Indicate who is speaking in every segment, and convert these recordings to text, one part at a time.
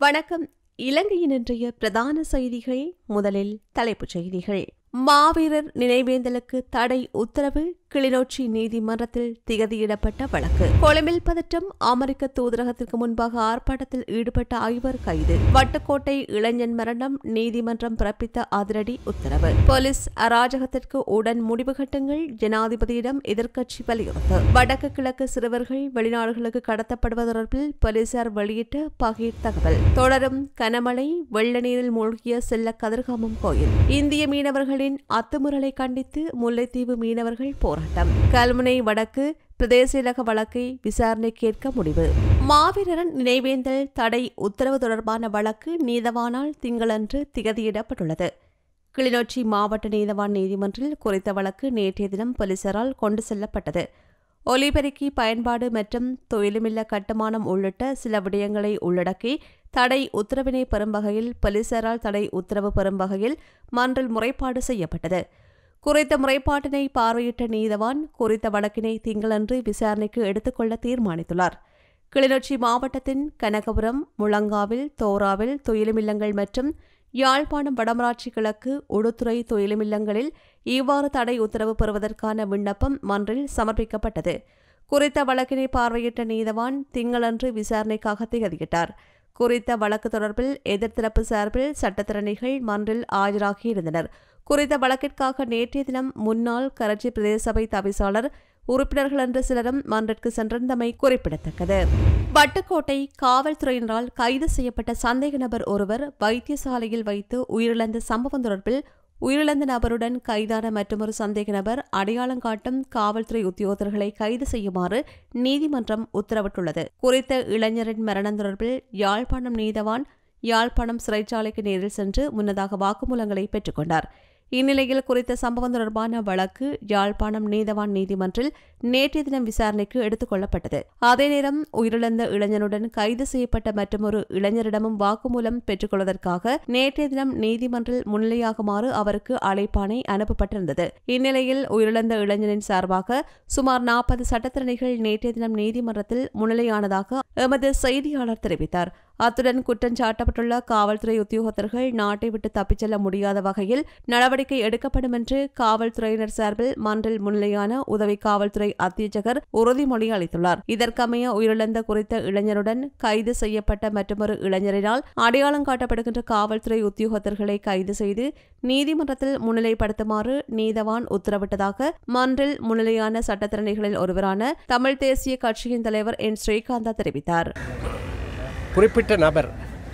Speaker 1: வணக்கம் இலங்கையின் இன்றைய பிரதான செய்திகள் முதலில் தலைப்புச் செய்திகள் மாவீரர் நினைவேந்தலுக்கு தடை உத்தரவு கிளிநொச்சி நீதிமன்றத்தில் திகதியிடப்பட்ட வழக்கு கொழும்பில் பதற்றம் அமெரிக்க தூதரகத்திற்கு முன்பாக ஆர்ப்பாட்டத்தில் ஈடுபட்ட ஐவர் கைது வட்டுக்கோட்டை இளைஞன் மரணம் நீதிமன்றம் பிறப்பித்த அதிரடி உத்தரவு போலீஸ் அராஜகத்திற்கு உடன் முடிவு கட்டுங்கள் ஜனாதிபதியிடம் எதிர்க்கட்சி வலியுறுத்து வடக்கு கிழக்கு சிறுவர்கள் வெளிநாடுகளுக்கு கடத்தப்படுவது தொடர்பில் போலீசார் வெளியிட்ட பகீர் தகவல் தொடரும் கனமழை வெள்ள நீரில் மூழ்கிய செல்ல கதிர்காமம் கோயில் இந்திய மீனவர்களின் அத்துமுறலை கண்டித்து முல்லைத்தீவு மீனவர்கள் போராட்டம் கல்முனை வடக்கு பிரதேச வழக்கை விசாரணை கேட்க முடிவு மாவீரன் நினைவேந்தல் தடை உத்தரவு தொடர்பான வழக்கு நீதவானால் திங்களன்று திகதியிடப்பட்டுள்ளது கிளிநொச்சி மாவட்ட நீதவான் நீதிமன்றில் குறித்த வழக்கு நேற்றைய தினம் போலீசாரால் கொண்டு செல்லப்பட்டது ஒலிபெருக்கி பயன்பாடு மற்றும் தொழிலுமில்ல கட்டுமானம் உள்ளிட்ட சில விடயங்களை உள்ளடக்கி தடை உத்தரவினை பெறும் வகையில் போலீசாரால் தடை உத்தரவு பெறும் வகையில் மன்றில் முறைப்பாடு செய்யப்பட்டது குறித்த முறைப்பாட்டினை பார்வையிட்ட நீதவான் குறித்த வழக்கினை திங்களன்று விசாரணைக்கு எடுத்துக்கொள்ள தீர்மானித்துள்ளார் கிளிநொச்சி மாவட்டத்தின் கனகபுரம் முழங்காவில் தோராவில் துயிலுமில்லங்கள் மற்றும் யாழ்ப்பாணம் வடமராட்சி கிழக்கு உடுத்துறை துயிலுமில்லங்களில் இவ்வாறு தடை உத்தரவு பெறுவதற்கான விண்ணப்பம் மன்றில் சமர்ப்பிக்கப்பட்டது குறித்த வழக்கினை பார்வையிட்ட நீதவான் திங்களன்று விசாரணைக்காக திகதியிட்டார் குறித்த வழக்கு தொடர்பில் எதிர்த்தரப்பு சார்பில் சட்டத்திறனிகள் மன்றில் ஆஜராகியிருந்தனர் குறித்த வழக்கிற்காக நேற்றைய தினம் முன்னாள் கரச்சி பிரதேச சபை தவிசாளர் உறுப்பினர்கள் என்று சிலரும் மன்றிற்கு சென்றிருந்தமை குறிப்பிடத்தக்கது வட்டுக்கோட்டை காவல்துறையினரால் கைது செய்யப்பட்ட சந்தேக நபர் ஒருவர் வைத்தியசாலையில் வைத்து உயிரிழந்த சம்பவம் தொடர்பில் உயிரிழந்த நபருடன் கைதான மற்றொரு சந்தேக நபர் அடையாளம் காட்டும் காவல்துறை உத்தியோகத்தர்களை கைது செய்யுமாறு நீதிமன்றம் உத்தரவிட்டுள்ளது குறித்த இளைஞரின் மரணம் தொடர்பில் யாழ்ப்பாணம் நீதவான் யாழ்ப்பாணம் சிறைச்சாலைக்கு நேரில் சென்று முன்னதாக வாக்குமூலங்களை பெற்றுக்கொண்டார் இந்நிலையில் குறித்த சம்பவம் தொடர்பான வழக்கு யாழ்ப்பாணம் நீதவான் நீதிமன்றில் நேற்றைய தினம் விசாரணைக்கு எடுத்துக் கொள்ளப்பட்டது அதே நேரம் உயிரிழந்த இளைஞனுடன் கைது செய்யப்பட்ட மற்றொரு இளைஞரிடமும் வாக்குமூலம் பெற்றுக்கொள்வதற்காக நேற்றைய தினம் நீதிமன்றில் முன்னிலையாகுமாறு அவருக்கு அழைப்பாணை அனுப்பப்பட்டிருந்தது இந்நிலையில் உயிரிழந்த இளைஞனின் சார்பாக சுமார் நாற்பது சட்டத்திறனிகள் நேற்றைய தினம் நீதிமன்றத்தில் முன்னிலையானதாக எமது செய்தியாளர் தெரிவித்தார் அத்துடன் குற்றஞ்சாட்டப்பட்டுள்ள காவல்துறை உத்தியோகத்தர்கள் நாட்டை விட்டு தப்பிச் செல்ல முடியாத வகையில் நடவடிக்கை எடுக்கப்படும் என்று காவல்துறையினர் சார்பில் மன்றில் முன்னிலையான உதவி காவல்துறை அத்தியட்சகர் உறுதிமொழி அளித்துள்ளார் இதற்கமைய உயிரிழந்த குறித்த இளைஞருடன் கைது செய்யப்பட்ட மற்றொரு இளைஞரினால் அடையாளம் காட்டப்படுகின்ற காவல்துறை உத்தியோகத்தர்களை கைது செய்து நீதிமன்றத்தில் முன்னிலைப்படுத்துமாறு நீதவான் உத்தரவிட்டதாக மன்றில் முன்னிலையான சட்டத்திறனிகளில் ஒருவரான தமிழ் தேசிய கட்சியின் தலைவர் என் ஸ்ரீகாந்தா தெரிவித்தார்
Speaker 2: குறிப்பிட்ட நபர்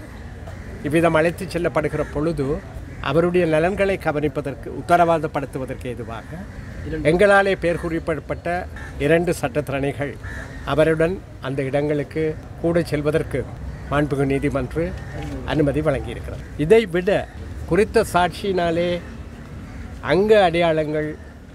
Speaker 2: இவ்விதம் அழைத்து செல்லப்படுகிற பொழுது அவருடைய நலன்களை கவனிப்பதற்கு உத்தரவாதப்படுத்துவதற்கு ஏதுவாக எங்களாலே பெயர் குறிப்பிடப்பட்ட இரண்டு சட்டத்திறனைகள் அவருடன் அந்த இடங்களுக்கு கூட செல்வதற்கு மாண்புகு நீதிமன்று அனுமதி வழங்கியிருக்கிறது இதை விட குறித்த சாட்சியினாலே அங்க அடையாளங்கள்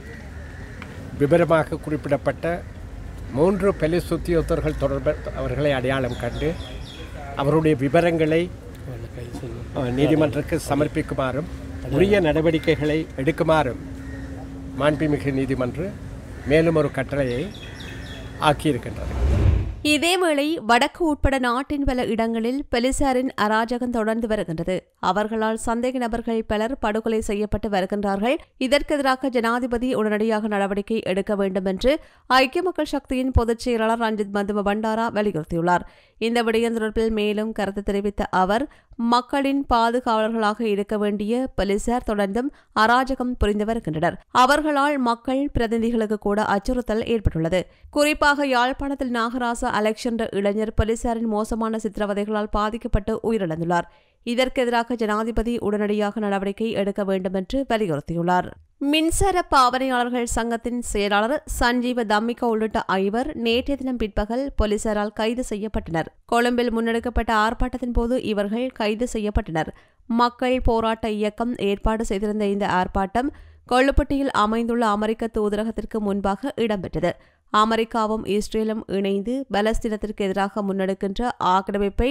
Speaker 2: விவரமாக குறிப்பிடப்பட்ட மூன்று பெலிஸ் உத்தியோகத்தர்கள் தொடர்பு அவர்களை அடையாளம் கண்டு அவருடைய விவரங்களை நீதிமன்றத்துக்கு சமர்ப்பிக்குமாறும் உரிய நடவடிக்கைகளை எடுக்குமாறும் மாண்புமிகு நீதிமன்றம் மேலும் ஒரு கட்டளையை ஆக்கியிருக்கின்றது
Speaker 1: இதேவேளை வடக்கு உட்பட நாட்டின் பல இடங்களில் போலீசாரின் அராஜகம் தொடர்ந்து வருகின்றது அவர்களால் சந்தேக நபர்கள் பலர் படுகொலை செய்யப்பட்டு வருகின்றார்கள் இதற்கெதிராக ஜனாதிபதி உடனடியாக நடவடிக்கை எடுக்க வேண்டும் என்று ஐக்கிய மக்கள் சக்தியின் பொதுச் செயலாளர் ரஞ்சித் மதும பண்டாரா வலியுறுத்தியுள்ளார் இந்த விடயம் தொடர்பில் மேலும் கருத்து தெரிவித்த அவர் மக்களின் பாதுகாவலர்களாக இருக்க வேண்டிய போலீசார் தொடர்ந்தும் அராஜகம் புரிந்து வருகின்றனர் அவர்களால் மக்கள் பிரதிநிதிகளுக்கு கூட அச்சுறுத்தல் ஏற்பட்டுள்ளது குறிப்பாக யாழ்ப்பாணத்தில் நாகராச அலெக்ஸ் என்ற இளைஞர் போலீசாரின் மோசமான சித்திரவதைகளால் பாதிக்கப்பட்டு உயிரிழந்துள்ளார் இதற்கெதிராக ஜனாதிபதி உடனடியாக நடவடிக்கை எடுக்க வேண்டும் என்று வலியுறுத்தியுள்ளார் மின்சார பாவனையாளர்கள் சங்கத்தின் செயலாளர் சஞ்சீவ தம்மிகா உள்ளிட்ட ஐவர் நேற்றைய தினம் பிற்பகல் போலீசாரால் கைது செய்யப்பட்டனர் கொழும்பில் முன்னெடுக்கப்பட்ட ஆர்ப்பாட்டத்தின் போது இவர்கள் கைது செய்யப்பட்டனர் மக்கள் போராட்ட இயக்கம் ஏற்பாடு செய்திருந்த இந்த ஆர்ப்பாட்டம் கொள்ளுப்பட்டியில் அமைந்துள்ள அமெரிக்க தூதரகத்திற்கு முன்பாக இடம்பெற்றது அமெரிக்காவும் இஸ்ரேலும் இணைந்து பலஸ்தீனத்திற்கு எதிராக முன்னெடுக்கின்ற ஆக்கிரமிப்பை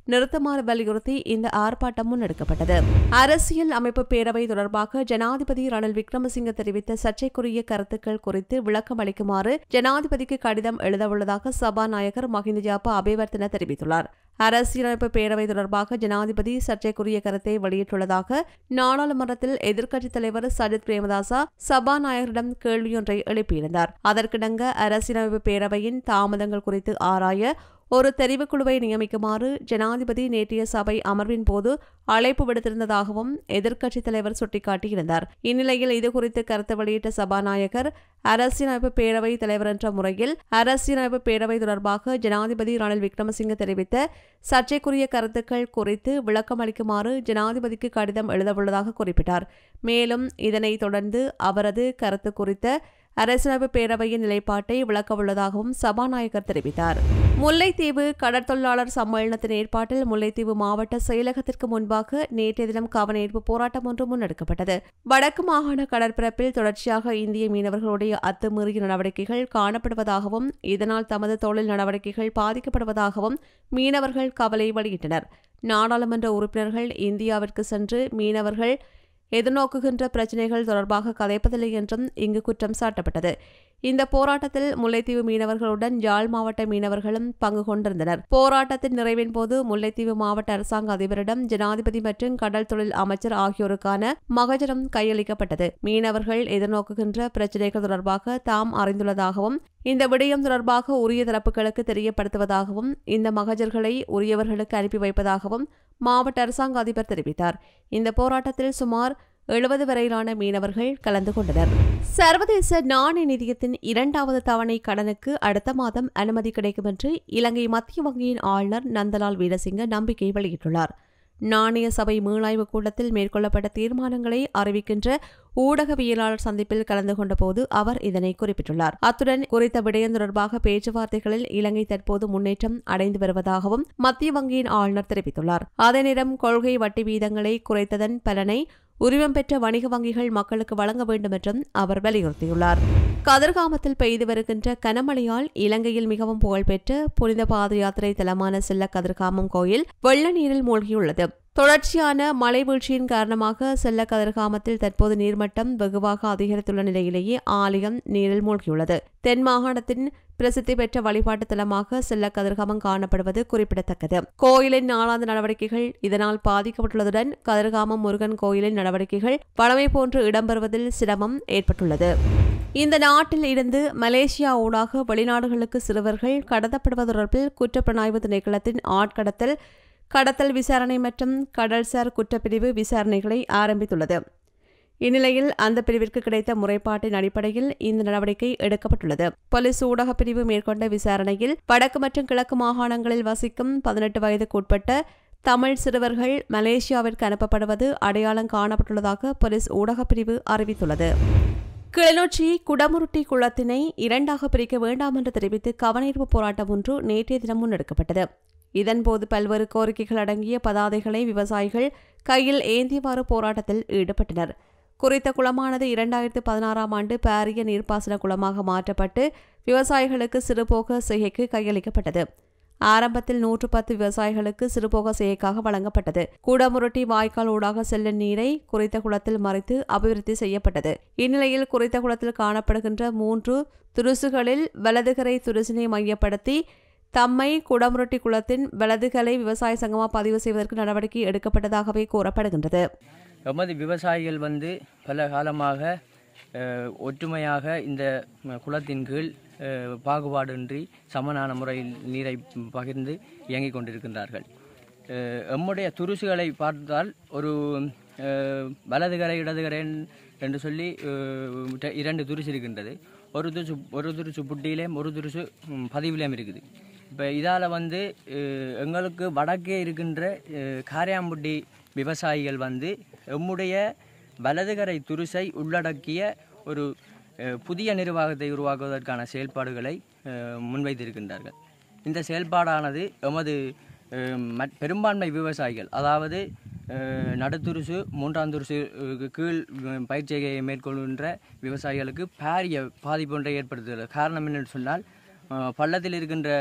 Speaker 1: நிறுத்துமாறு வலியுறுத்தி இந்த ஆர்ப்பாட்டம் முன்னெடுக்கப்பட்டது அரசியல் அமைப்பு பேரவை தொடர்பாக ஜனாதிபதி ரணில் விக்ரமசிங்க தெரிவித்த சர்ச்சைக்குரிய கருத்துக்கள் குறித்து விளக்கம் அளிக்குமாறு ஜனாதிபதிக்கு கடிதம் எழுதவுள்ளதாக சபாநாயகர் மஹிந்த ஜாப்பா அபிவர்த்தன தெரிவித்துள்ளார் அரசியலமைப்பு பேரவை தொடர்பாக ஜனாதிபதி சர்ச்சைக்குரிய கருத்தை வெளியிட்டுள்ளதாக நாடாளுமன்றத்தில் எதிர்க்கட்சித் தலைவர் சஜித் பிரேமதாசா சபாநாயகரிடம் கேள்வியொன்றை எழுப்பியிருந்தார் அதற்கிணங்க அரசியலமைப்பு பேரவையின் தாமதங்கள் குறித்து ஆராய ஒரு தெரிவுக்குழுவை நியமிக்குமாறு ஜனாதிபதி நேற்றைய சபை அமர்வின் போது அழைப்பு விடுத்திருந்ததாகவும் எதிர்க்கட்சித் தலைவர் சுட்டிக்காட்டியிருந்தார் இந்நிலையில் இதுகுறித்து கருத்து வெளியிட்ட சபாநாயகர் அரசியலமைப்பு பேரவை தலைவர் என்ற முறையில் அரசியலமைப்பு பேரவை தொடர்பாக ஜனாதிபதி ரணில் விக்ரமசிங்க தெரிவித்த சர்ச்சைக்குரிய கருத்துக்கள் குறித்து விளக்கம் அளிக்குமாறு ஜனாதிபதிக்கு கடிதம் எழுதவுள்ளதாக குறிப்பிட்டார் மேலும் இதனைத் தொடர்ந்து அவரது கருத்து குறித்த அரசியலமைப்பு பேரவையின் நிலைப்பாட்டை விளக்கவுள்ளதாகவும் சபாநாயகர் தெரிவித்தார் முல்லைத்தீவு கடற்தொழிலாளர் சம்மேளனத்தின் ஏற்பாட்டில் முல்லைத்தீவு மாவட்ட செயலகத்திற்கு முன்பாக நேற்றைய தினம் கவனஈர்ப்பு போராட்டம் ஒன்று முன்னெடுக்கப்பட்டது வடக்கு மாகாண கடற்பரப்பில் தொடர்ச்சியாக இந்திய மீனவர்களுடைய அத்துமீறிய நடவடிக்கைகள் காணப்படுவதாகவும் இதனால் தமது தொழில் நடவடிக்கைகள் பாதிக்கப்படுவதாகவும் மீனவர்கள் கவலை வெளியிட்டனர் நாடாளுமன்ற உறுப்பினர்கள் இந்தியாவிற்கு சென்று மீனவர்கள் எதிர்நோக்குகின்ற பிரச்சினைகள் தொடர்பாக கதைப்பதில்லை என்றும் இங்கு குற்றம் சாட்டப்பட்டது இந்த போராட்டத்தில் முல்லைத்தீவு மீனவர்களுடன் யாழ் மாவட்ட மீனவர்களும் பங்கு கொண்டிருந்தனர் போராட்டத்தின் நிறைவின் போது முல்லைத்தீவு மாவட்ட அரசாங்க அதிபரிடம் ஜனாதிபதி மற்றும் கடல் தொழில் அமைச்சர் ஆகியோருக்கான மகஜரம் கையளிக்கப்பட்டது மீனவர்கள் எதிர்நோக்குகின்ற பிரச்சினைகள் தொடர்பாக தாம் அறிந்துள்ளதாகவும் இந்த விடயம் தொடர்பாக உரிய தரப்புகளுக்கு தெரியப்படுத்துவதாகவும் இந்த மகஜர்களை உரியவர்களுக்கு அனுப்பி வைப்பதாகவும் மாவட்ட அரசாங்க அதிபர் தெரிவித்தார் இந்த போராட்டத்தில் சுமார் எழுபது வரையிலான மீனவர்கள் கலந்து கொண்டனர் சர்வதேச நாணய நிதியத்தின் இரண்டாவது தவணை கடனுக்கு அடுத்த மாதம் அனுமதி கிடைக்கும் என்று இலங்கை மத்திய வங்கியின் ஆளுநர் நந்தலால் வீரசிங்க நம்பிக்கை வெளியிட்டுள்ளார் நாணய சபை மீளாய்வு கூட்டத்தில் மேற்கொள்ளப்பட்ட தீர்மானங்களை அறிவிக்கின்ற ஊடகவியலாளர் சந்திப்பில் கலந்து கொண்டபோது அவர் இதனை குறிப்பிட்டுள்ளார் அத்துடன் குறித்த விடயம் தொடர்பாக பேச்சுவார்த்தைகளில் இலங்கை தற்போது முன்னேற்றம் அடைந்து வருவதாகவும் மத்திய வங்கியின் ஆளுநர் தெரிவித்துள்ளார் அதே நேரம் கொள்கை வட்டி வீதங்களை குறைத்ததன் பலனை உரிமம் பெற்ற வணிக வங்கிகள் மக்களுக்கு வழங்க வேண்டும் என்றும் அவர் வலியுறுத்தியுள்ளார் கதிர்காமத்தில் பெய்து வருகின்ற கனமழையால் இலங்கையில் மிகவும் புகழ்பெற்ற புனித பாத யாத்திரை தலமான செல்ல கதிர்காமம் கோயில் வெள்ள நீரில் மூழ்கியுள்ளது தொடர்ச்சியான மழை வீழ்ச்சியின் காரணமாக செல்ல கதிர்காமத்தில் தற்போது நீர்மட்டம் வெகுவாக அதிகரித்துள்ள நிலையிலேயே ஆலயம் நீரில் மூழ்கியுள்ளது தென் மாகாணத்தின் பிரசித்தி பெற்ற வழிபாட்டு தலமாக செல்ல கதிர்காமம் காணப்படுவது குறிப்பிடத்தக்கது கோயிலின் நாளாந்த நடவடிக்கைகள் இதனால் பாதிக்கப்பட்டுள்ளதுடன் கதிர்காமம் முருகன் கோயிலின் நடவடிக்கைகள் பழமை போன்று இடம்பெறுவதில் சிரமம் ஏற்பட்டுள்ளது இந்த நாட்டில் இருந்து மலேசியா ஊடாக வெளிநாடுகளுக்கு சிறுவர்கள் கடத்தப்படுவது தொடர்பில் குற்றப்புலனாய்வு திணைக்களத்தின் ஆட்கடத்தல் கடத்தல் விசாரணை மற்றும் கடல்சார் குற்றப்பிரிவு விசாரணைகளை ஆரம்பித்துள்ளது இந்நிலையில் அந்த பிரிவிற்கு கிடைத்த முறைப்பாட்டின் அடிப்படையில் இந்த நடவடிக்கை எடுக்கப்பட்டுள்ளது போலீஸ் ஊடகப் பிரிவு மேற்கொண்ட விசாரணையில் வடக்கு மற்றும் கிழக்கு மாகாணங்களில் வசிக்கும் பதினெட்டு வயதுக்கு உட்பட்ட தமிழ் சிறுவர்கள் மலேசியாவிற்கு அனுப்பப்படுவது அடையாளம் காணப்பட்டுள்ளதாக போலீஸ் ஊடகப் பிரிவு அறிவித்துள்ளது கிளிநொச்சி குடமுருட்டி குளத்தினை இரண்டாக பிரிக்க வேண்டாம் என்று தெரிவித்து கவனீர்ப்பு போராட்டம் ஒன்று நேற்றைய தினம் முன்னெடுக்கப்பட்டது இதன்போது பல்வேறு கோரிக்கைகள் அடங்கிய பதாதைகளை விவசாயிகள் கையில் ஏந்தியவாறு போராட்டத்தில் ஈடுபட்டனர் குறித்த குளமானது இரண்டாயிரத்து பதினாறாம் ஆண்டு பாரிய நீர்ப்பாசன குளமாக மாற்றப்பட்டு விவசாயிகளுக்கு சிறுபோக செய்கைக்கு கையளிக்கப்பட்டது ஆரம்பத்தில் நூற்று பத்து விவசாயிகளுக்கு சிறுபோக செய்கைக்காக வழங்கப்பட்டது கூடமுரட்டி வாய்க்கால் ஊடாக செல்லும் நீரை குறித்த குளத்தில் மறைத்து அபிவிருத்தி செய்யப்பட்டது இந்நிலையில் குறித்த குளத்தில் காணப்படுகின்ற மூன்று துருசுகளில் வலதுகரை துருசினை மையப்படுத்தி தம்மை குடமுரட்டி குளத்தின் வலதுகளை விவசாய சங்கமா பதிவு செய்வதற்கு நடவடிக்கை எடுக்கப்பட்டதாகவே கூறப்படுகின்றது
Speaker 3: எமது விவசாயிகள் வந்து பல காலமாக அஹ், ஒற்றுமையாக இந்த ம- குளத்தின் கீழ் அஹ், பாகுபாடின்றி சமனான முறையில் நீரை பகிர்ந்து இயங்கிக் கொண்டிருக்கின்றார்கள் அஹ், எம்முடைய துருசுகளை பார்த்தால் ஒரு அஹ், வலதுகரை இடதுகரை என்று சொல்லி அஹ், ட- இரண்டு துருசு இருக்கின்றது ஒரு துருசு ஒரு துருசு புட்டியிலேயும் ஒரு துருசு ம், பதிவிலையும் இருக்குது இப்போ இதால் வந்து அஹ், எங்களுக்கு வடக்கே இருக்கின்ற அஹ், காரியாம்புட்டி விவசாயிகள் வந்து எம்முடைய வலதுகரை துருசை உள்ளடக்கிய ஒரு அஹ், புதிய நிர்வாகத்தை உருவாக்குவதற்கான செயல்பாடுகளை அஹ், முன்வைத்திருக்கின்றார்கள் இந்த செயல்பாடானது எமது அஹ், மற்- பெரும்பான்மை விவசாயிகள் அதாவது அஹ், நடுத்துருசு மூன்றாம் துருசு அஹ், கீழ் அஹ், பயிர்ச்செய்கையை மேற்கொள்கின்ற விவசாயிகளுக்கு பாரிய பாதிப்பு ஒன்றை ஏற்படுத்துகிறது காரணம் என்னென்னு சொன்னால் அஹ், பள்ளத்தில் இருக்கின்ற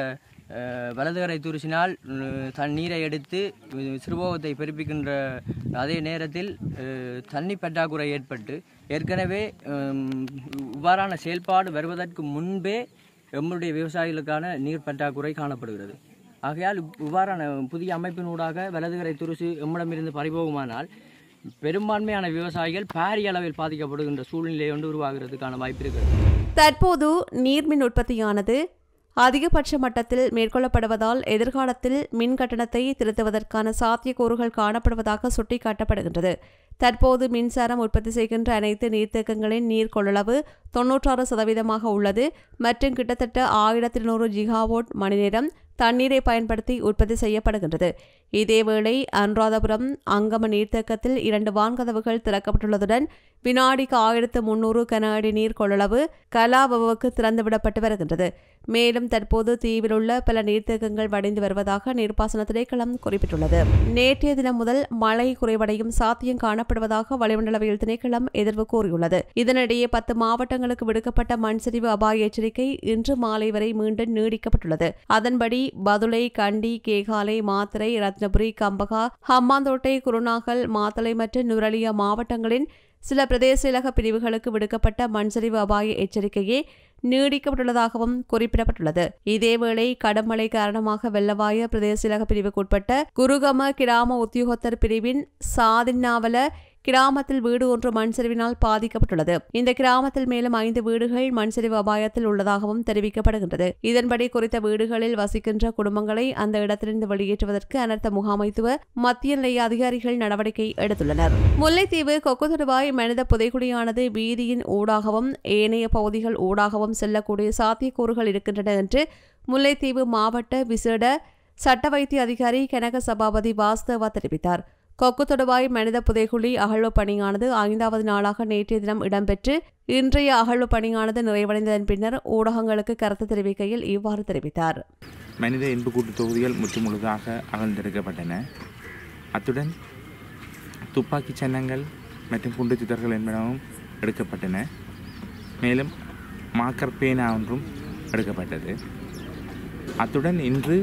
Speaker 3: அஹ், வலதுகரை துருசினால் உம், தண்ணீரை எடுத்து உம், சிறுபோகத்தை பெருப்பிக்கின்ற அதே நேரத்தில் அஹ், தண்ணி பற்றாக்குறை ஏற்பட்டு ஏற்கனவே உம், இவ்வாறான செயல்பாடு வருவதற்கு முன்பே எம்முடைய விவசாயிகளுக்கான நீர் பற்றாக்குறை காணப்படுகிறது ஆகையால் இவ்- இவ்வாறான புதிய அமைப்பினூடாக வலதுகரை துருசு எம்மிடமிருந்து பறிபோகுமானால் பெரும்பான்மையான விவசாயிகள் பாரிய அளவில் பாதிக்கப்படுகின்ற சூழ்நிலை ஒன்று உருவாகிறதுக்கான வாய்ப்பு இருக்கிறது
Speaker 1: தற்போது நீர்மின் உற்பத்தியானது அதிகபட்ச மட்டத்தில் மேற்கொள்ளப்படுவதால் எதிர்காலத்தில் மின் கட்டணத்தை திருத்துவதற்கான சாத்தியக்கூறுகள் காணப்படுவதாக சுட்டிக்காட்டப்படுகின்றது தற்போது மின்சாரம் உற்பத்தி செய்கின்ற அனைத்து நீர்த்தேக்கங்களின் நீர் கொள்ளளவு தொன்னூற்றாறு சதவீதமாக உள்ளது மற்றும் கிட்டத்தட்ட ஆயிரத்தி நூறு ஜிகாவோட் மணிநேரம் தண்ணீரை பயன்படுத்தி உற்பத்தி செய்யப்படுகின்றது இதேவேளை அனுராதபுரம் அங்கம நீர்த்தேக்கத்தில் இரண்டு வான்கதவுகள் திறக்கப்பட்டுள்ளதுடன் வினாடிக்கு ஆயிரத்து முன்னூறு கன அடி நீர் கொள்ளளவு கலாபவுக்கு திறந்துவிடப்பட்டு வருகின்றது மேலும் தற்போது தீவில் உள்ள பல நீர்த்தேக்கங்கள் வடிந்து வருவதாக நீர்ப்பாசன திணைக்களம் குறிப்பிட்டுள்ளது நேற்றைய தினம் முதல் மழை குறைவடையும் சாத்தியம் காணப்படுவதாக வளிமண்டலவியல் திணைக்களம் எதிர்வு கூறியுள்ளது இதனிடையே பத்து மாவட்டங்களுக்கு விடுக்கப்பட்ட மண்சரிவு அபாய எச்சரிக்கை இன்று மாலை வரை மீண்டும் நீடிக்கப்பட்டுள்ளது அதன்படி பதுளை கண்டி கேகாலை மாத்தறை ரத்னபுரி கம்பகா ஹம்மாந்தோட்டை குருநாகல் மாத்தளை மற்றும் நுரலியா மாவட்டங்களின் சில பிரதேச பிரிவுகளுக்கு விடுக்கப்பட்ட மண்சரிவு அபாய எச்சரிக்கையே நீடிக்கப்பட்டுள்ளதாகவும் குறிப்பிடப்பட்டுள்ளது இதேவேளை கடும் மழை காரணமாக வெள்ளவாய பிரதேச பிரிவுக்குட்பட்ட குருகம கிராம உத்தியோகத்தர் பிரிவின் சாதின்னாவல கிராமத்தில் வீடு ஒன்று மண்சரிவினால் பாதிக்கப்பட்டுள்ளது இந்த கிராமத்தில் மேலும் ஐந்து வீடுகள் மண்சரிவு அபாயத்தில் உள்ளதாகவும் தெரிவிக்கப்படுகின்றது இதன்படி குறித்த வீடுகளில் வசிக்கின்ற குடும்பங்களை அந்த இடத்திலிருந்து வெளியேற்றுவதற்கு அனர்த்த முகாமைத்துவ மத்திய நிலைய அதிகாரிகள் நடவடிக்கை எடுத்துள்ளனர் முல்லைத்தீவு கொக்குதொடுவாய் மனித புதைக்குடியானது வீதியின் ஊடாகவும் ஏனைய பகுதிகள் ஊடாகவும் செல்லக்கூடிய சாத்தியக்கூறுகள் இருக்கின்றன என்று முல்லைத்தீவு மாவட்ட விசேட சட்ட வைத்திய அதிகாரி கனக சபாபதி வாஸ்தவா தெரிவித்தார் கொக்கு தொடுவாய் மனித புதைகுழி அகழ்வு பணியானது ஐந்தாவது நாளாக நேற்றைய தினம் இடம்பெற்று இன்றைய அகழ்வு பணியானது நிறைவடைந்ததன் பின்னர் ஊடகங்களுக்கு கருத்து தெரிவிக்கையில் இவ்வாறு தெரிவித்தார்
Speaker 4: மனித எலும்புக்கூட்டு தொகுதிகள் முற்றுமுழுதாக அகழ்ந்தெடுக்கப்பட்டன அத்துடன் துப்பாக்கிச் சின்னங்கள் மற்றும் குண்டு சித்தர்கள் என்பனவும் எடுக்கப்பட்டன மேலும் மாக்கர் பேனா ஒன்றும் எடுக்கப்பட்டது அத்துடன் இன்று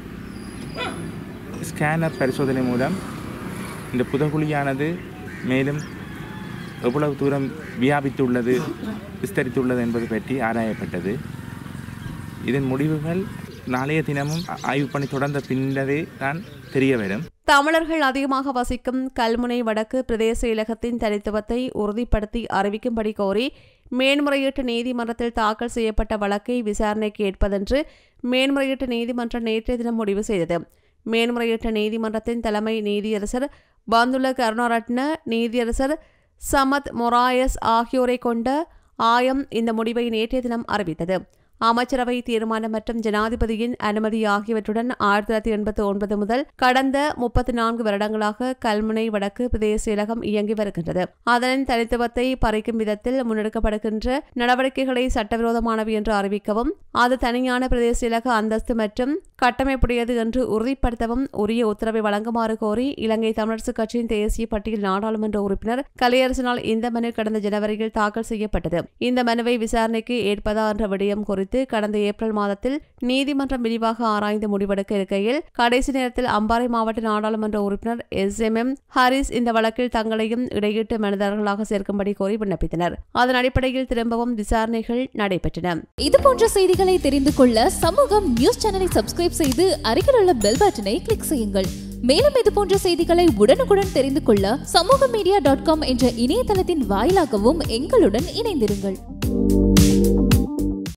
Speaker 4: ஸ்கேனர் பரிசோதனை மூலம் இந்த புதகுழியானது மேலும் எவ்வளவு தூரம் வியாபித்துள்ளது விஸ்தரித்துள்ளது என்பது பற்றி ஆராயப்பட்டது இதன் முடிவுகள் நாளைய தினமும் ஆய்வு பணி தொடர்ந்த பின்னரே தான் தெரிய வரும்
Speaker 1: தமிழர்கள் அதிகமாக வசிக்கும் கல்முனை வடக்கு பிரதேச இலகத்தின் தனித்துவத்தை உறுதிப்படுத்தி அறிவிக்கும்படி கோரி மேன்முறையீட்டு நீதிமன்றத்தில் தாக்கல் செய்யப்பட்ட வழக்கை விசாரணைக்கு ஏற்பதென்று மேன்முறையீட்டு நீதிமன்றம் நேற்றைய தினம் முடிவு செய்தது மேன்முறையீட்டு நீதிமன்றத்தின் தலைமை நீதியரசர் பந்துல கருணாரட்ன நீதியரசர் சமத் மொராயஸ் ஆகியோரை கொண்ட ஆயம் இந்த முடிவை நேற்றைய தினம் அறிவித்தது அமைச்சரவை தீர்மானம் மற்றும் ஜனாதிபதியின் அனுமதி ஆகியவற்றுடன் ஆயிரத்தி தொள்ளாயிரத்தி எண்பத்தி ஒன்பது முதல் கடந்த முப்பத்தி நான்கு வருடங்களாக கல்முனை வடக்கு பிரதேச இலகம் இயங்கி வருகின்றது அதனின் தனித்துவத்தை பறிக்கும் விதத்தில் முன்னெடுக்கப்படுகின்ற நடவடிக்கைகளை சட்டவிரோதமானவை என்று அறிவிக்கவும் அது தனியான பிரதேச இலக அந்தஸ்து மற்றும் கட்டமைப்புடையது என்று உறுதிப்படுத்தவும் உரிய உத்தரவை வழங்குமாறு கோரி இலங்கை தமிழரசுக் கட்சியின் தேசிய பட்டியல் நாடாளுமன்ற உறுப்பினர் கலையரசனால் இந்த மனு கடந்த ஜனவரியில் தாக்கல் செய்யப்பட்டது இந்த மனுவை விசாரணைக்கு ஏற்பதா என்ற விடயம் குறித்து கடந்த ஏப்ரல் மாதத்தில் நீதிமன்றம் விரிவாக ஆராய்ந்து முடிவெடுக்க இருக்கையில் கடைசி நேரத்தில் அம்பாறை மாவட்ட நாடாளுமன்ற உறுப்பினர் எஸ் எம் எம் ஹாரிஸ் இந்த வழக்கில் தங்களையும் இடையீட்டு மனிதர்களாக சேர்க்கும்படி கோரி விண்ணப்பித்தனர் அதன் அடிப்படையில் திரும்பவும் விசாரணைகள் நடைபெற்றன
Speaker 5: இது போன்ற செய்திகளை தெரிந்து கொள்ள சமூகம் நியூஸ் சேனலை சப்ஸ்கிரைப் செய்து அருகில் உள்ள பெல் பட்டனை கிளிக் செய்யுங்கள் மேலும் இது போன்ற செய்திகளை உடனுக்குடன் தெரிந்து கொள்ள சமூக மீடியா டாட் காம் என்ற இணையதளத்தின் வாயிலாகவும் எங்களுடன் இணைந்திருங்கள்